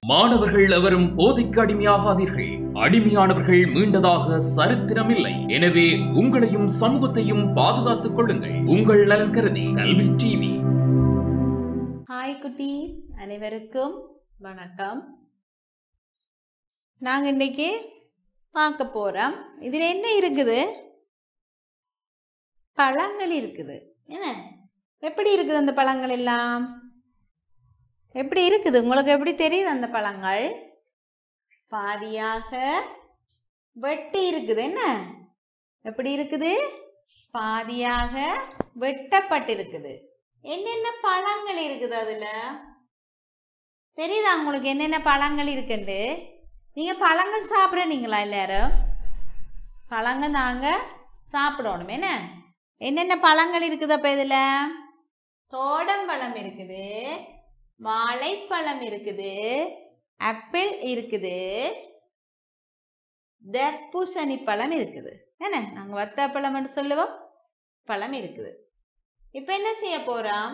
மாணவர்கள் எவரும் போதைக்கு அடிமையாகாதீர்கள் அடிமையானவர்கள் மீண்டதாக சரித்திரமில்லை எனவே உங்களையும் சமூகத்தையும் பாதுகாத்துக் கொள்ளுங்கள் உங்கள் நலன் கருதி கல்வி டிவி ஹாய் குட்டீஸ் அனைவருக்கும் வணக்கம் நாங்கள் இன்றைக்கி பார்க்க போகிறோம் இதில் என்ன இருக்குது பழங்கள் இருக்குது என்ன எப்படி இருக்குது அந்த பழங்கள் எல்லாம் எப்படி இருக்குது உங்களுக்கு எப்படி தெரியுது அந்த பழங்கள் பாதியாக வெட்டி இருக்குது என்ன எப்படி இருக்குது பாதியாக வெட்டப்பட்டிருக்குது என்னென்ன பழங்கள் இருக்குது அதில் தெரியுதா உங்களுக்கு என்னென்ன பழங்கள் இருக்குண்டு நீங்கள் பழங்கள் சாப்பிட்றீங்களா எல்லாரும் பழங்கள் நாங்கள் சாப்பிடணும் என்ன என்னென்ன பழங்கள் இருக்குது அப்போ இதில் தோடம்பழம் இருக்குது வாழைப்பழம் இருக்குது ஆப்பிள் இருக்குது தர்பூசணி பழம் இருக்குது என்ன நாங்கள் வத்த பழம்னு சொல்லுவோம் பழம் இருக்குது இப்போ என்ன செய்ய போறோம்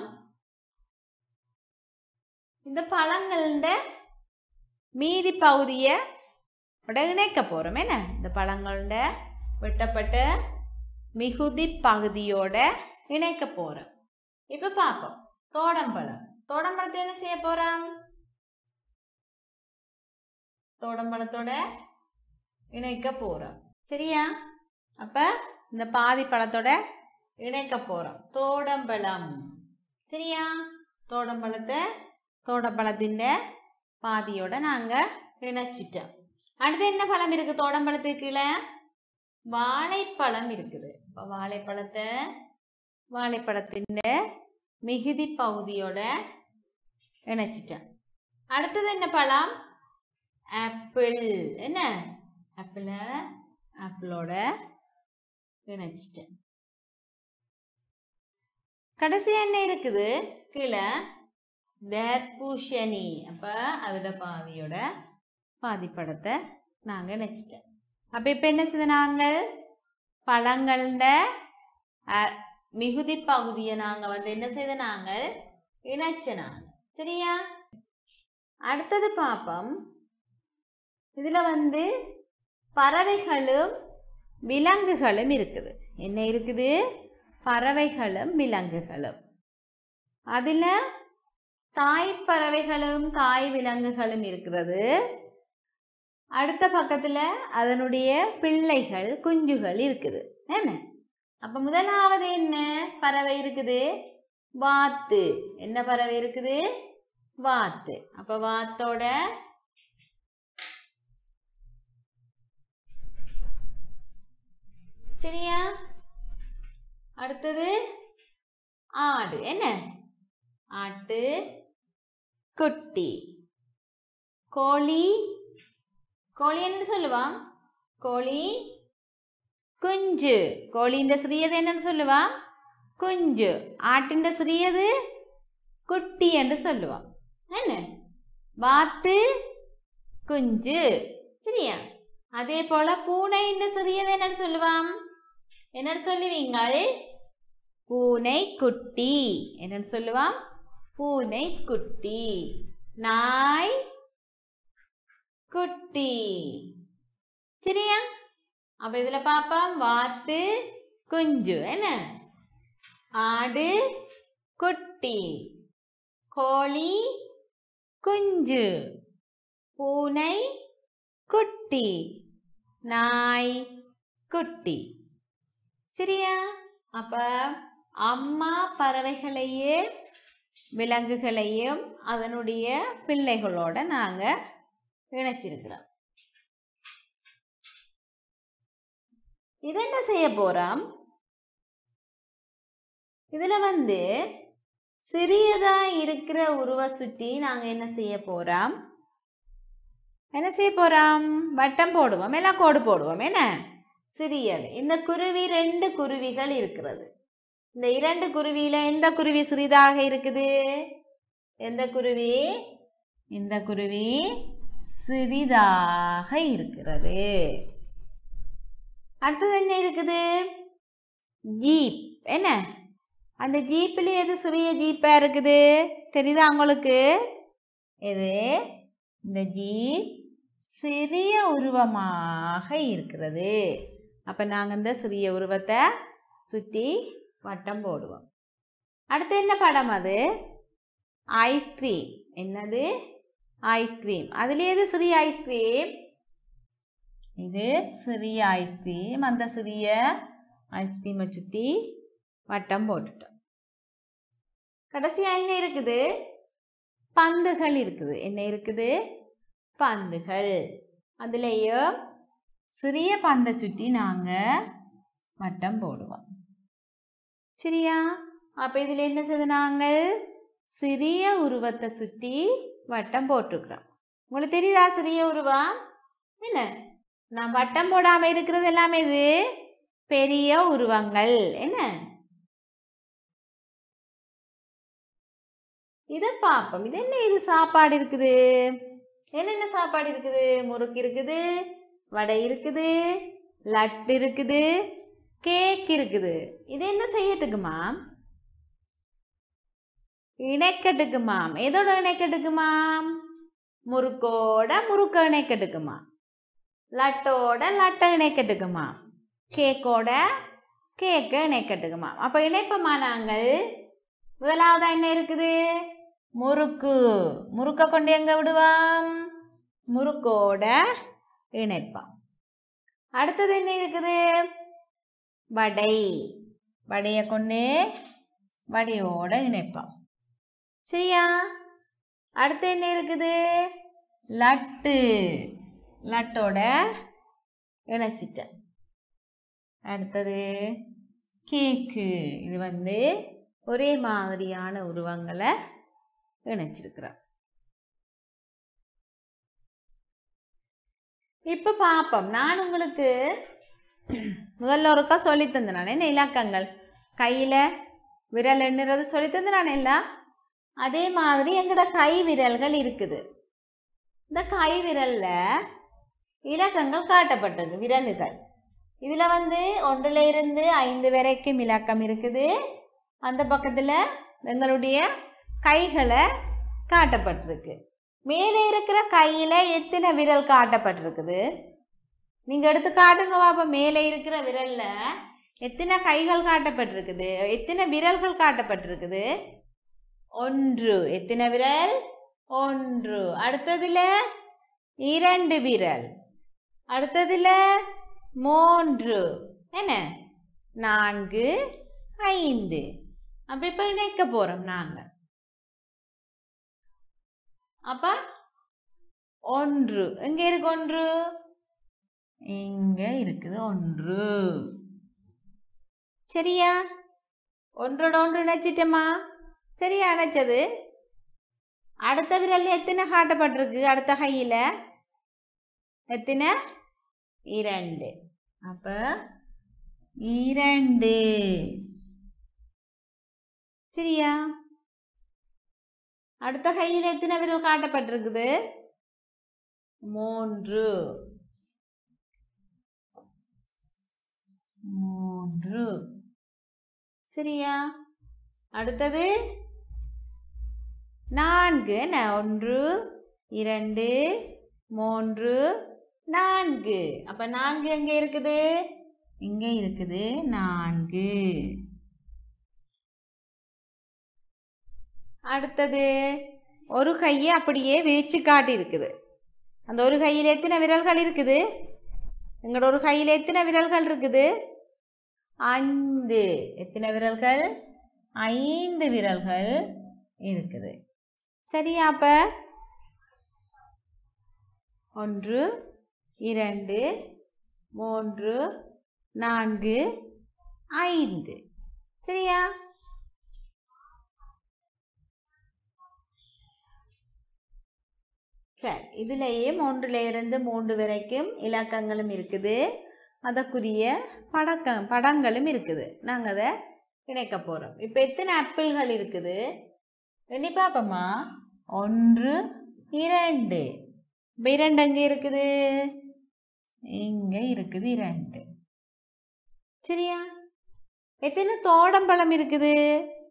இந்த பழங்கள மீதி பகுதியை இணைக்க போறோம் என்ன இந்த பழங்கள வெட்டப்பட்ட மிகுதி பகுதியோட இணைக்க போறோம் இப்போ பார்ப்போம் தோடம்பழம் தோடம்பழத்தை என்ன செய்ய போறோம் தோடம்பழத்தோட இணைக்க போறோம் சரியா அப்ப இந்த பாதி பழத்தோட இணைக்க போறோம் தோடம்பழம் சரியா தோடம்பழத்தை தோடம்பழத்தின் பாதியோட நாங்க இணைச்சிட்டோம் அடுத்து என்ன பழம் இருக்கு தோடம்பழத்துக்கு கீழே வாழைப்பழம் இருக்குது இப்போ வாழைப்பழத்தை வாழைப்பழத்தின் மிகுதி பகுதியோட இணைச்சிட்டேன் அடுத்தது என்ன பழம் ஆப்பிள் என்ன ஆப்பிளை ஆப்பிளோட இணைச்சிட்டேன் கடைசி என்ன இருக்குது கீழே தர்பூஷணி அப்போ அதில் பாதியோட பாதி படத்தை நாங்கள் இணைச்சிட்டோம் அப்போ இப்போ என்ன செய்த நாங்கள் பழங்கள அ- மிகுதி பகுதியை நாங்கள் வந்து என்ன செய்த நாங்கள் இணைச்ச நாங்கள் சரியா அடுத்தது பார்ப்போம் இதில் வந்து பறவைகளும் விலங்குகளும் இருக்குது என்ன இருக்குது பறவைகளும் விலங்குகளும் அதில் தாய் பறவைகளும் தாய் விலங்குகளும் இருக்கிறது அடுத்த பக்கத்தில் அதனுடைய பிள்ளைகள் குஞ்சுகள் இருக்குது என்ன அப்போ முதலாவது என்ன பறவை இருக்குது வாத்து என்ன பறவை இருக்குது வாத்து அப்போ வாத்தோட சரியா அடுத்தது ஆடு என்ன ஆட்டு குட்டி கோழி கோழி என்ன சொல்லுவான் கோழி കുഞ്ച് കോളീൻ്റെ ശ്രീയത് എന്നன்னு சொல்லுவா കുഞ്ച് ആട്ടിൻ്റെ ശ്രീയത് കുട്ടി என்று சொல்லுவான் என்ன வாத்து குஞ்சு சரியா அதே போல பூனையின் சிறியது என்னன்னு சொல்லுவான் என்னன்னு சொல்லுவீங்கள் பூனை குட்டி என்னன்னு சொல்லுவான் பூனை குட்டி நாய் குட்டி சரியா அப்ப இதுல பாப்போம் வாத்து குஞ்சு என்ன ஆடு குட்டி கோழி குஞ்சு பூனை குட்டி நாய் குட்டி சரியா அப்ப அம்மா பறவைகளையே விலங்குகளையும் அதனுடைய பிள்ளைகளோட நாங்க இணைச்சிருக்கிறோம் இது என்ன செய்ய போறோம் இதுல வந்து சிறியதா இருக்கிற உருவ சுற்றி நாங்க என்ன செய்ய போறோம் என்ன செய்ய போறோம் வட்டம் போடுவோம் எல்லாம் கோடு போடுவோம் என்ன சிறியது இந்த குருவி ரெண்டு குருவிகள் இருக்கிறது இந்த இரண்டு குருவியில எந்த குருவி சிறிதாக இருக்குது எந்த குருவி இந்த குருவி சிறிதாக இருக்கிறது அடுத்தது என்ன இருக்குது ஜீப் என்ன அந்த ஜீப்பில் எது சிறிய ஜீப்பாக இருக்குது தெரியுதா உங்களுக்கு இது இந்த ஜீப் சிறிய உருவமாக இருக்கிறது அப்போ நாங்கள் இந்த சிறிய உருவத்தை சுற்றி வட்டம் போடுவோம் அடுத்து என்ன படம் அது ஐஸ்கிரீம் என்னது ஐஸ்கிரீம் அதுல எது சிறிய ஐஸ்கிரீம் இது சிறிய ஐஸ்கிரீம் அந்த சிறிய ஐஸ்கிரீமை சுற்றி வட்டம் போட்டுட்டோம் கடைசியாக என்ன இருக்குது பந்துகள் இருக்குது என்ன இருக்குது பந்துகள் அதுலேயும் சிறிய பந்தை சுற்றி நாங்கள் வட்டம் போடுவோம் சரியா அப்போ இதில் என்ன செய்து நாங்கள் சிறிய உருவத்தை சுற்றி வட்டம் போட்டிருக்கிறோம் உங்களுக்கு தெரியுதா சிறிய உருவம் என்ன நான் வட்டம் போடாமல் இருக்கிறது எல்லாமே இது பெரிய உருவங்கள் என்ன இதை பார்ப்போம் இது என்ன இது சாப்பாடு இருக்குது என்னென்ன சாப்பாடு இருக்குது முறுக்கு இருக்குது வடை இருக்குது லட்டு இருக்குது கேக் இருக்குது இது என்ன செய்யட்டுக்குமாம் இணைக்கட்டுக்குமாம் எதோட இணைக்கட்டுக்குமாம் முறுக்கோட முறுக்க இணைக்கட்டுக்குமாம் லட்டோட லட்டை இணைக்கட்டுக்குமாம் கேக்கோட கேக்கை இணைக்கட்டுக்குமாம் அப்போ இணைப்போமா நாங்கள் முதலாவதா என்ன இருக்குது முறுக்கு முறுக்கை கொண்டு எங்கே விடுவோம் முறுக்கோட இணைப்போம் அடுத்தது என்ன இருக்குது வடை வடையை கொண்டு வடையோட இணைப்போம் சரியா அடுத்து என்ன இருக்குது லட்டு லட்டோட இணைச்சிட்டேன் அடுத்தது கேக்கு இது வந்து ஒரே மாதிரியான உருவங்களை இணைச்சிருக்கிறேன் இப்போ பார்ப்போம் நான் உங்களுக்கு முதல்ல ஒருக்கா சொல்லி தந்தேன் நான் என்ன இலக்கங்கள் கையில் விரல் எண்ணுறது சொல்லி தந்தேன் நான் எல்லாம் அதே மாதிரி எங்களோட கை விரல்கள் இருக்குது இந்த கை விரலில் இலக்கங்கள் காட்டப்பட்டிருக்கு விரல்கள் இதில் வந்து ஒன்றில் இருந்து ஐந்து வரைக்கும் இலக்கம் இருக்குது அந்த பக்கத்தில் எங்களுடைய கைகளை காட்டப்பட்டிருக்கு மேலே இருக்கிற கையில் எத்தனை விரல் காட்டப்பட்டிருக்குது நீங்கள் எடுத்து காட்டுங்க பாப்பா மேலே இருக்கிற விரலில் எத்தனை கைகள் காட்டப்பட்டிருக்குது எத்தனை விரல்கள் காட்டப்பட்டிருக்குது ஒன்று எத்தனை விரல் ஒன்று அடுத்ததில் இரண்டு விரல் அடுத்ததில் மூன்று என்ன நான்கு ஐந்து அப்போ இப்போ இணைக்க போகிறோம் நாங்கள் அப்ப ஒன்று எங்கே இருக்கு ஒன்று இங்கே இருக்குது ஒன்று சரியா ஒன்றோட ஒன்று இணைச்சிட்டோமா சரியா இணைச்சது அடுத்த விரல் எத்தனை காட்டப்பட்டிருக்கு அடுத்த கையில் எத்தனை இரண்டு அப்ப இரண்டு சரியா அடுத்த கையில் எத்தனை விரல் காட்டப்பட்டிருக்குது மூன்று மூன்று சரியா அடுத்தது நான்கு என்ன ஒன்று இரண்டு மூன்று நான்கு அப்ப நான்கு எங்க இருக்குது இங்க இருக்குது நான்கு அடுத்தது ஒரு கையை அப்படியே விரிச்சு காட்டி இருக்குது அந்த ஒரு கையில் எத்தனை விரல்கள் இருக்குது எங்களோட ஒரு கையில் எத்தனை விரல்கள் இருக்குது ஐந்து எத்தனை விரல்கள் ஐந்து விரல்கள் இருக்குது சரியா அப்ப ஒன்று இரண்டு மூன்று நான்கு ஐந்து சரியா சரி இதுலேயே மூன்றுல இருந்து மூன்று வரைக்கும் இலக்கங்களும் இருக்குது அதற்குரிய படக்க படங்களும் இருக்குது நாங்கள் அதை இணைக்க போகிறோம் இப்போ எத்தனை ஆப்பிள்கள் இருக்குது எண்ணி பார்ப்போமா ஒன்று இரண்டு இப்போ இரண்டு எங்கே இருக்குது இங்கே இருக்குது இரண்டு சரியா எத்தனை தோடம்பழம் இருக்குது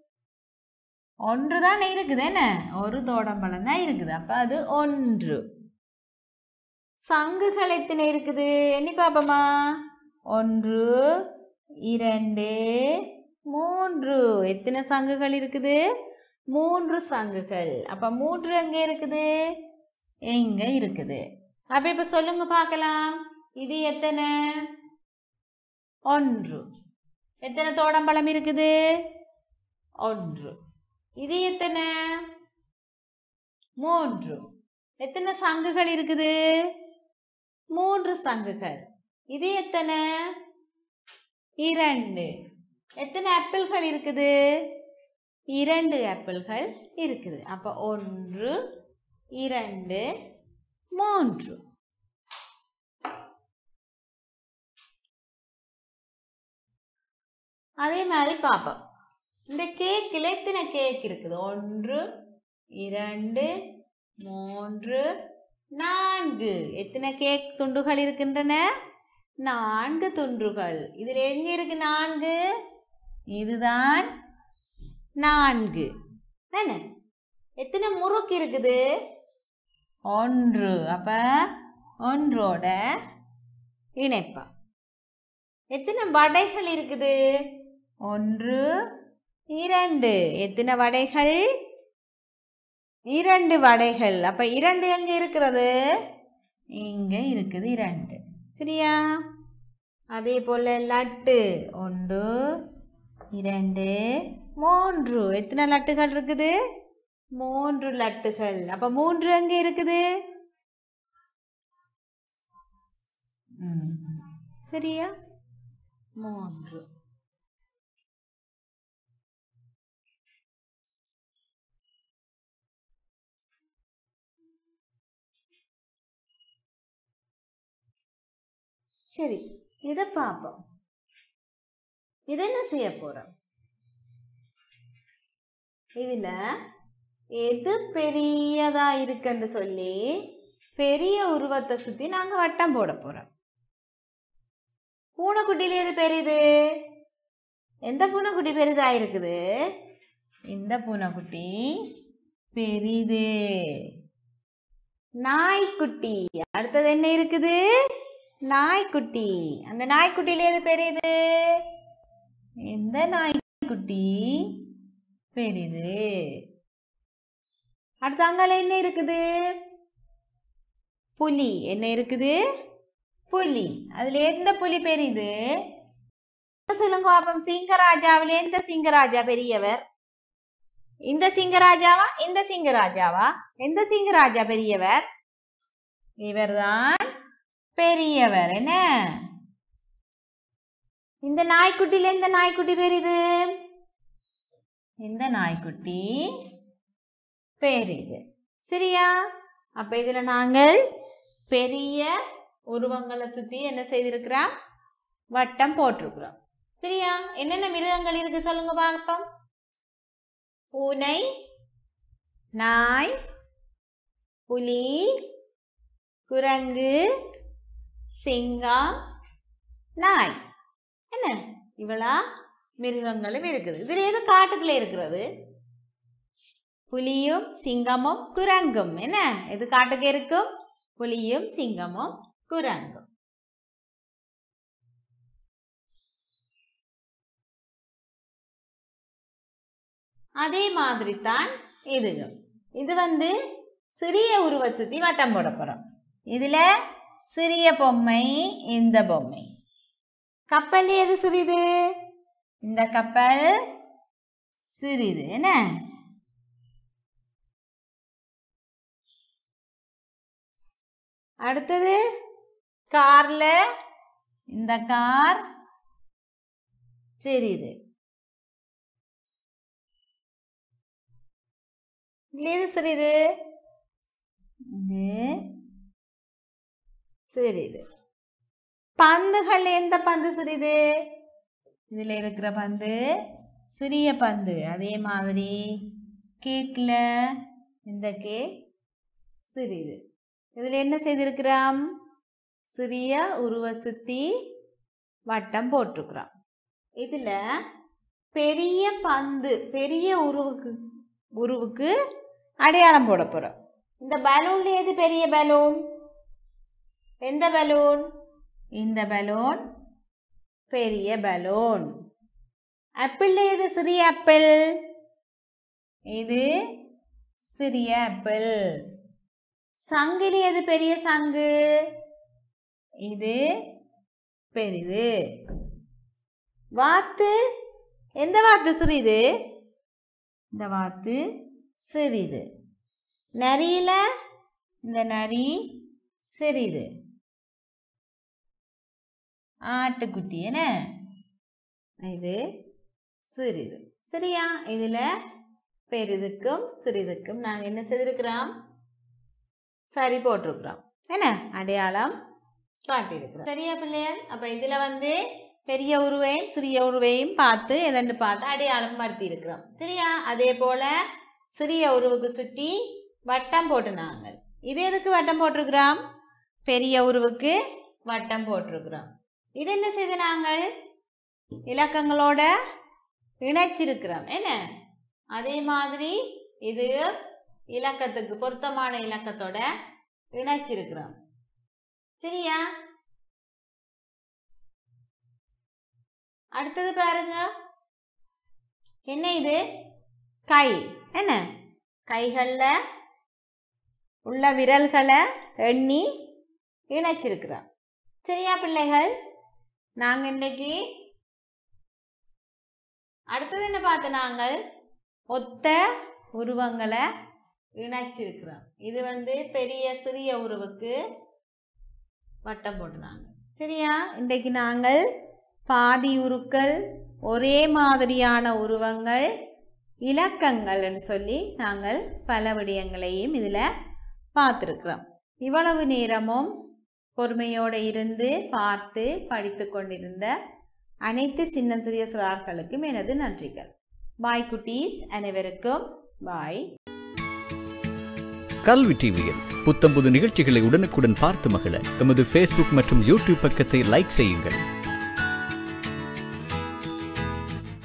ஒன்று தான் இருக்குது என்ன ஒரு தோடம்பழம் தான் இருக்குது அப்போ அது ஒன்று சங்குகள் எத்தனை இருக்குது எண்ணி பாப்போமா ஒன்று இரண்டு மூன்று எத்தனை சங்குகள் இருக்குது மூன்று சங்குகள் அப்ப மூன்று எங்க இருக்குது எங்க இருக்குது அப்ப இப்ப சொல்லுங்க பார்க்கலாம் இது எத்தனை ஒன்று எத்தனை தோடம்பழம் இருக்குது ஒன்று இது எத்தனை மூன்று எத்தனை சங்குகள் இருக்குது மூன்று சங்குகள் இது எத்தனை இரண்டு எத்தனை ஆப்பிள்கள் இருக்குது இரண்டு ஆப்பிள்கள் இருக்குது அப்ப ஒன்று இரண்டு மூன்று அதே மாதிரி பார்ப்போம் இந்த கேக்கில் எத்தனை கேக் இருக்குது ஒன்று இரண்டு மூன்று நான்கு எத்தனை கேக் துண்டுகள் இருக்கின்றன நான்கு துண்டுகள் இதில் எங்க இருக்கு நான்கு இதுதான் நான்கு என்ன எத்தனை முறுக்கு இருக்குது ஒன்று அப்ப ஒன்றோட இணைப்பா எத்தனை வடைகள் இருக்குது ஒன்று இரண்டு எத்தனை வடைகள் இரண்டு வடைகள் அப்ப இரண்டு எங்க இருக்கிறது இங்க இருக்குது இரண்டு சரியா அதே போல லட்டு ஒன்று இரண்டு மூன்று எத்தனை லட்டுகள் இருக்குது மூன்று லட்டுகள் அப்ப மூன்று எங்க இருக்குது ம். சரியா மூன்று சரி இதை பார்ப்போம் இது என்ன செய்ய போறோம் இதுல எது பெரியதா இருக்குன்னு சொல்லி பெரிய உருவத்தை சுத்தி நாங்க வட்டம் போட போறோம் பூனைக்குட்டியில எது பெரியது எந்த பூனைக்குட்டி பெரிதா இருக்குது இந்த பூனைக்குட்டி பெரிது நாய்க்குட்டி அடுத்தது என்ன இருக்குது நாய்க்குட்டி அந்த நாய்க்குட்டியில எது பெரியது இந்த நாய்க்குட்டி பெரிது அடுத்து அங்கால என்ன இருக்குது புலி என்ன இருக்குது புலி அதுல எந்த புலி பெரிது சொல்லுங்க பாப்போம் சிங்கராஜாவில் எந்த சிங்கராஜா பெரியவர் இந்த சிங்கராஜாவா இந்த சிங்கராஜாவா எந்த சிங்கராஜா பெரியவர் இவர்தான் பெரியவர் என்ன இந்த நாய்க்குட்டியில எந்த நாய்க்குட்டி பெரிது இந்த நாய்க்குட்டி பெரிது சரியா அப்ப இதுல நாங்கள் பெரிய உருவங்களை சுத்தி என்ன செய்திருக்கிறோம் வட்டம் போட்டிருக்கிறோம் சரியா என்னென்ன மிருகங்கள் இருக்கு சொல்லுங்க பார்ப்போம் பூனை நாய் புலி குரங்கு சிங்கம் நாய் என்ன இவ்வளா மிருகங்களும் இருக்குது இதுல எது காட்டுக்குள்ள இருக்கிறது புலியும் சிங்கமும் குரங்கும் என்ன எது காட்டுக்கு இருக்கும் புலியும் சிங்கமும் குரங்கும் அதே மாதிரி தான் இதுவும் இது வந்து சிறிய உருவ சுத்தி வட்டம் போட போறோம் இதுல சிறிய பொம்மை இந்த பொம்மை கப்பல் எது சிறிது இந்த கப்பல் சிறிது என்ன அடுத்தது கார்ல இந்த கார் சிறிது இதுல எது சிறிது இது சிறிது பந்துகள் எந்த பந்து சிறிது இதுல இருக்கிற பந்து சிறிய பந்து அதே மாதிரி கேக்ல இந்த கேக் சிறிது இதுல என்ன செய்திருக்கிறோம் சிறிய உருவ சுத்தி வட்டம் போட்டிருக்கிறோம் இதுல பெரிய பந்து பெரிய உருவுக்கு உருவுக்கு அடையாளம் போட போறோம் இந்த பலூன்ல எது பெரிய பலூன் எந்த பலூன் இந்த பலூன் பெரிய பலூன் ஆப்பிள் எது சிறிய ஆப்பிள் இது சிறிய ஆப்பிள் சங்கிலி எது பெரிய சங்கு இது பெரிது வாத்து எந்த வாத்து சிறிது இந்த வாத்து சிறிது நரியில இந்த நரி சிறிது ஆட்டுக்குட்டி என்ன இது சிறிது சரியா இதில் பெரிதுக்கும் சிறிதுக்கும் நாங்கள் என்ன செய்திருக்கிறோம் சரி போட்டிருக்கிறோம் என்ன அடையாளம் காட்டியிருக்கிறோம் சரியா பிள்ளைகள் அப்போ இதில் வந்து பெரிய உருவையும் சிறிய உருவையும் பார்த்து எதன்னு பார்த்து அடையாளம் படுத்தி இருக்கிறோம் சரியா அதே போல் சிறிய உருவுக்கு சுற்றி வட்டம் போட்டு நாங்கள் இது எதுக்கு வட்டம் போட்டிருக்கிறோம் பெரிய உருவுக்கு வட்டம் போட்டிருக்கிறோம் இது என்ன செய்து நாங்கள் இலக்கங்களோட இணைச்சிருக்கிறோம் என்ன அதே மாதிரி இது இலக்கத்துக்கு பொருத்தமான இலக்கத்தோட இணைச்சிருக்கிறோம் சரியா அடுத்தது பாருங்க என்ன இது கை என்ன கைகளில் உள்ள விரல்களை எண்ணி இணைச்சிருக்கிறோம் சரியா பிள்ளைகள் நாங்கள் இன்னைக்கு அடுத்தது என்ன பார்த்து நாங்கள் ஒத்த உருவங்களை இணைச்சிருக்கிறோம் இது வந்து பெரிய சிறிய உருவுக்கு வட்டம் போட்டுனாங்க சரியா இன்றைக்கு நாங்கள் பாதி உருக்கள் ஒரே மாதிரியான உருவங்கள் இலக்கங்கள்னு சொல்லி நாங்கள் பல விடயங்களையும் இதில் பார்த்துருக்குறோம் இவ்வளவு நேரமும் பொறுமையோடு இருந்து பார்த்து படித்து கொண்டிருந்த அனைத்து சின்ன சிறிய சிறார்களுக்கும் எனது நன்றிகள் பாய் குட்டீஸ் அனைவருக்கும் பாய் கல்வி டிவியில் புத்தம்புது நிகழ்ச்சிகளை உடனுக்குடன் பார்த்து மகிழ எமது ஃபேஸ்புக் மற்றும் யூடியூப் பக்கத்தை லைக் செய்யுங்கள்